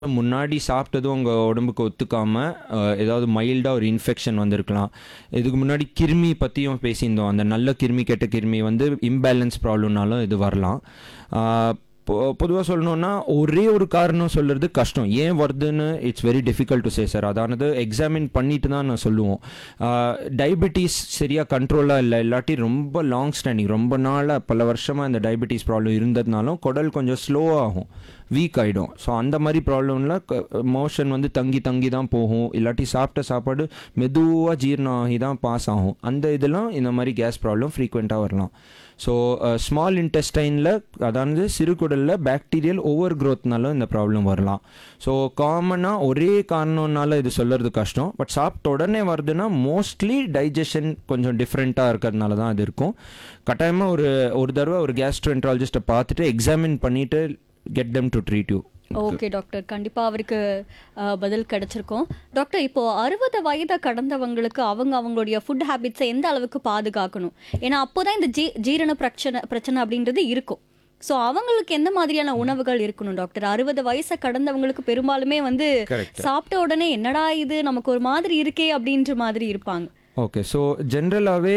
முன்னாடி சாப்பிட்டதும் உங்கள் உடம்புக்கு ஒத்துக்காம அஹ், ஏதாவது மைல்டாக ஒரு இன்ஃபெக்ஷன் வந்திருக்கலாம் இதுக்கு முன்னாடி கிருமி பற்றியும் பேசியிருந்தோம் அந்த நல்ல கிருமி கெட்ட கிருமி வந்து இம்பேலன்ஸ் ப்ராப்ளம்னாலும் இது வரலாம் பொதுவாக சொல்லணும்னா ஒரே ஒரு காரணம் சொல்கிறது கஷ்டம் ஏன் வருதுன்னு it's very difficult to say sir அதானது எக்ஸாமின் பண்ணிட்டு தான் நான் சொல்லுவோம் டயபெட்டிஸ் சரியாக கண்ட்ரோலாக இல்லை இல்லாட்டி ரொம்ப லாங் ஸ்டாண்டிங் ரொம்ப நாளாக பல வருஷமாக இந்த டயபெட்டிஸ் ப்ராப்ளம் இருந்ததுனாலும் குடல் கொஞ்சம் ஸ்லோ ஆகும் வீக் ஆகிடும் ஸோ அந்த மாதிரி ப்ராப்ளம்ல மோஷன் வந்து தங்கி தங்கி தான் போகும் இல்லாட்டி சாப்பிட்ட சாப்பாடு மெதுவாக ஜீரணம் ஆகி தான் பாஸ் ஆகும் அந்த இதெல்லாம் இந்த மாதிரி கேஸ் ப்ராப்ளம் ஃப்ரீக்வெண்ட்டாக வரலாம் ஸோ ஸ்மால் இன்டெஸ்டைனில் அதாவது சிறுகுடலில் பாக்டீரியல் ஓவர் க்ரோத்னால இந்த ப்ராப்ளம் வரலாம் ஸோ காமனாக ஒரே காரணம்னால இது சொல்கிறது கஷ்டம் பட் சாப்பிட்ட உடனே வருதுன்னா மோஸ்ட்லி டைஜஷன் கொஞ்சம் டிஃப்ரெண்ட்டாக இருக்கிறதுனால தான் இது இருக்கும் கட்டாயமாக ஒரு ஒரு தடவை ஒரு கேஸ்ட்ரோஎன்ட்ராலஜிஸ்ட்டை பார்த்துட்டு எக்ஸாமின் பண்ணிவிட்டு get them to treat you okay doctor கண்டிப்பா அவருக்கு அஹ், பதில் கிடைச்சிருக்கும் டாக்டர் இப்போ அறுபது வயதை கடந்தவங்களுக்கு அவங்க அவங்களுடைய ஃபுட் ஹேபிட்ஸை எந்த அளவுக்கு பாதுகாக்கணும் ஏன்னா அப்போதான் இந்த ஜீ ஜீரண பிரச்சனை பிரச்சனை அப்படின்றது இருக்கும் ஸோ அவங்களுக்கு எந்த மாதிரியான உணவுகள் இருக்கணும் டாக்டர் அறுபது வயசை கடந்தவங்களுக்கு பெரும்பாலுமே வந்து Correct. சாப்பிட்ட உடனே என்னடா இது நமக்கு ஒரு மாதிரி இருக்கே அப்படின்ற மாதிரி இருப்பாங்க ஓகே ஸோ ஜென்ரலாகவே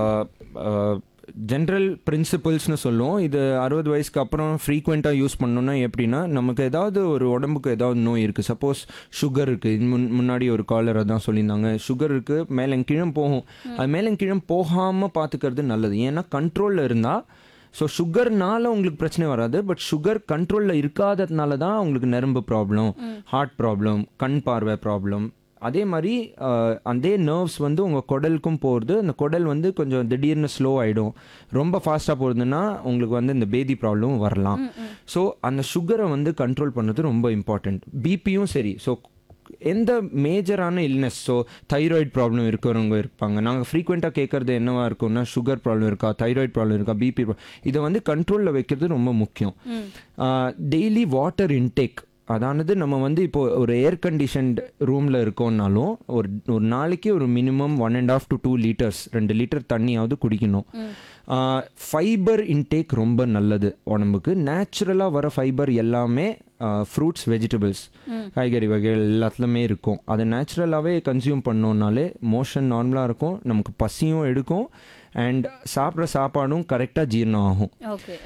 ஜென்ரல் பிரின்சிபல்ஸ்னு சொல்லுவோம் இது அறுபது வயசுக்கு அப்புறம் ஃப்ரீக்வெண்ட்டாக யூஸ் பண்ணோன்னா எப்படின்னா நமக்கு ஏதாவது ஒரு உடம்புக்கு ஏதாவது நோய் இருக்குது சப்போஸ் சுகர் இருக்குது முன் முன்னாடி ஒரு காலர் தான் சொல்லியிருந்தாங்க சுகர் இருக்குது மேலே கீழே போகும் அது மேலே கீழே போகாமல் பார்த்துக்கிறது நல்லது ஏன்னா கண்ட்ரோலில் இருந்தால் ஸோ சுகர்னால உங்களுக்கு பிரச்சனை வராது பட் சுகர் கண்ட்ரோலில் இருக்காததுனால தான் உங்களுக்கு நரம்பு ப்ராப்ளம் ஹார்ட் ப்ராப்ளம் கண் பார்வை ப்ராப்ளம் அதே மாதிரி அஹ், அதே நர்வ்ஸ் வந்து உங்கள் குடலுக்கும் போகிறது அந்த குடல் வந்து கொஞ்சம் திடீர்னு ஸ்லோ ஆகிடும் ரொம்ப ஃபாஸ்ட்டாக போகுதுன்னா உங்களுக்கு வந்து இந்த பேதி ப்ராப்ளம் வரலாம் ஸோ அந்த சுகரை வந்து கண்ட்ரோல் பண்ணுறது ரொம்ப இம்பார்ட்டண்ட் பிபியும் சரி ஸோ எந்த மேஜரான இல்னஸ் ஸோ தைராய்டு ப்ராப்ளம் இருக்கிறவங்க இருப்பாங்க நாங்கள் ஃப்ரீக்வெண்ட்டாக கேட்குறது என்னவா இருக்கும்னா சுகர் ப்ராப்ளம் இருக்கா தைராய்டு ப்ராப்ளம் இருக்கா பிபி இதை வந்து கண்ட்ரோலில் வைக்கிறது ரொம்ப முக்கியம் டெய்லி வாட்டர் இன்டேக் அதானது நம்ம வந்து இப்போ ஒரு ஏர் கண்டிஷன்ட் ரூமில் இருக்கோம்னாலும் ஒரு ஒரு நாளைக்கு ஒரு minimum one and half to two litres ரெண்டு லிட்டர் தண்ணியாவது குடிக்கணும் ஃபைபர் இன்டேக் ரொம்ப நல்லது உடம்புக்கு நேச்சுரலாக வர ஃபைபர் எல்லாமே ஃப்ரூட்ஸ் வெஜிடபிள்ஸ் காய்கறி வகைகள் எல்லாத்துலேயுமே இருக்கும் அதை நேச்சுரலாகவே கன்சியூம் பண்ணோம்னாலே மோஷன் நார்மலாக இருக்கும் நமக்கு பசியும் எடுக்கும் அண்ட் சாப்பிட்ற சாப்பாடும் கரெக்டாக ஜீரணம் ஆகும் ஓகே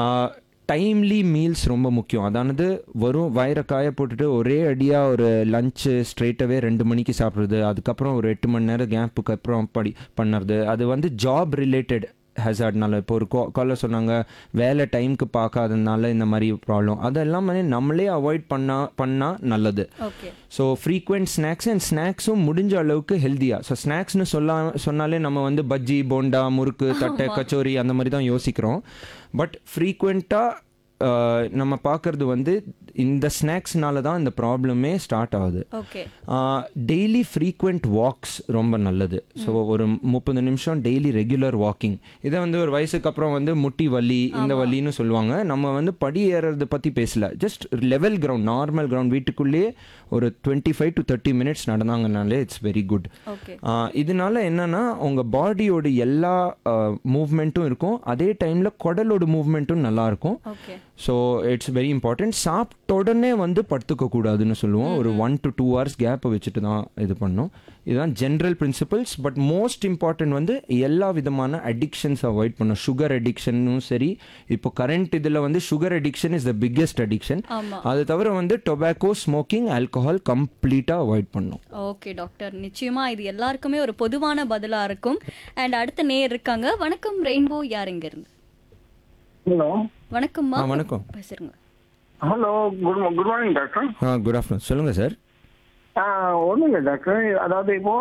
டைம்லி மீல்ஸ் ரொம்ப முக்கியம் அதானது வரும் வயிறை காய போட்டுட்டு ஒரே அடியாக ஒரு லஞ்சு ஸ்ட்ரெயிட்டாகவே ரெண்டு மணிக்கு சாப்பிட்றது அதுக்கப்புறம் ஒரு எட்டு மணி நேரம் கேப்புக்கு அப்புறம் படி பண்ணுறது அது வந்து ஜாப் ரிலேட்டட் ஹெசார்ட்னால இப்போ ஒரு காலர் சொன்னாங்க வேலை டைம்க்கு பார்க்காததுனால இந்த மாதிரி ப்ராப்ளம் அதெல்லாம் வந்து நம்மளே அவாய்ட் பண்ணா பண்ணால் நல்லது okay so frequent snacks and ஸ்நாக்ஸும் முடிஞ்ச அளவுக்கு ஹெல்த்தியாக ஸோ ஸ்நாக்ஸ்னு சொல்ல சொன்னாலே நம்ம வந்து பஜ்ஜி போண்டா முறுக்கு தட்டை கச்சோரி அந்த மாதிரி தான் யோசிக்கிறோம் பட் ஃப்ரீக்வெண்ட்டாக நம்ம பார்க்கறது வந்து இந்த ஸ்நாக்ஸ்னால தான் இந்த ப்ராப்ளமே ஸ்டார்ட் ஆகுது ஓகே டெய்லி ஃப்ரீக்வெண்ட் வாக்ஸ் ரொம்ப நல்லது ஸோ ஒரு முப்பது நிமிஷம் டெய்லி ரெகுலர் வாக்கிங் இதை வந்து ஒரு வயசுக்கு அப்புறம் வந்து முட்டி வலி இந்த வலின்னு சொல்லுவாங்க நம்ம வந்து படி ஏறுறதை பற்றி பேசல just level ground normal ground வீட்டுக்குள்ளேயே ஒரு twenty five to thirty minutes நடந்தாங்கனாலே இட்ஸ் வெரி குட் ஓகே இதனால என்னன்னா உங்கள் பாடியோட எல்லா மூவ்மெண்ட்டும் இருக்கும் அதே டைமில் குடலோட மூவ்மெண்ட்டும் நல்லா இருக்கும் okay so it's very important சாப்பிட்ட உடனே வந்து படுத்துக்க கூடாதுன்னு சொல்லுவோம் ஒரு ஒன் டு டூ ஹவர்ஸ் கேப்பை வச்சுட்டு தான் இது பண்ணணும் இதுதான் general principles but most important வந்து எல்லா விதமான அடிக்ஷன்ஸ் அவாய்ட் பண்ணும் சுகர் அடிக்ஷனும் சரி இப்போ கரண்ட் இதில் வந்து sugar addiction is the biggest addiction ஆமா அது தவிர வந்து டொபாக்கோ ஸ்மோக்கிங் ஆல்கஹால் கம்ப்ளீட்டாக அவாய்ட் பண்ணும் ஓகே டாக்டர் நிச்சயமா இது எல்லாருக்குமே ஒரு பொதுவான பதிலா இருக்கும் அண்ட் அடுத்த நேர் இருக்காங்க வணக்கம் ரெயின்போ யார் இங்க இருந்து ஹலோ வணக்கம்மா ஆ, வணக்கம். பேசுறங்க hello good good morning doctor ஆ குட் ஆஃப்டர்நூன் சொல்லுங்கள் சார் ஒன்றும் இல்லை டாக்டர் அதாவது இப்போ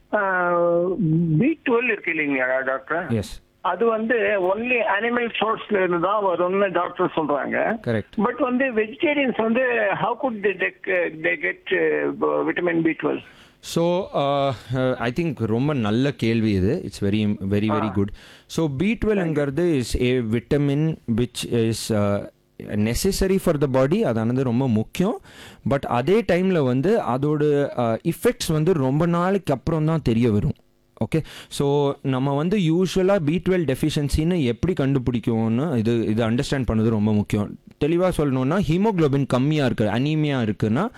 பி டுவெல் இருக்கு இல்லைங்களா டாக்டர் எஸ் அது வந்து ஒன்லி அனிமல் சோர்ஸ்ல இருந்து தான் வரும்னு டாக்டர் சொல்றாங்க கரெக்ட் பட் வந்து வெஜிடேரியன்ஸ் வந்து how good they get vitamin B twelve so I think ரொம்ப நல்ல கேள்வி இது it's very very very good so B டுவெல்ங்கிறது is a vitamin which is necessary for the body அதானது ரொம்ப முக்கியம் பட் அதே டைமில் வந்து அதோட இஃபெக்ட்ஸ் வந்து ரொம்ப நாளைக்கு அப்புறம் தான் தெரிய வரும் ஓகே ஸோ நம்ம வந்து யூஸ்வலாக பி டுவெல் டெஃபிஷியன்சின்னு எப்படி கண்டுபிடிக்கும்னு இது இது அண்டர்ஸ்டாண்ட் பண்ணது ரொம்ப முக்கியம் தெளிவாக சொல்லணும்னா ஹீமோகுளோபின் கம்மியாக இருக்குது அனீமியா இருக்குன்னா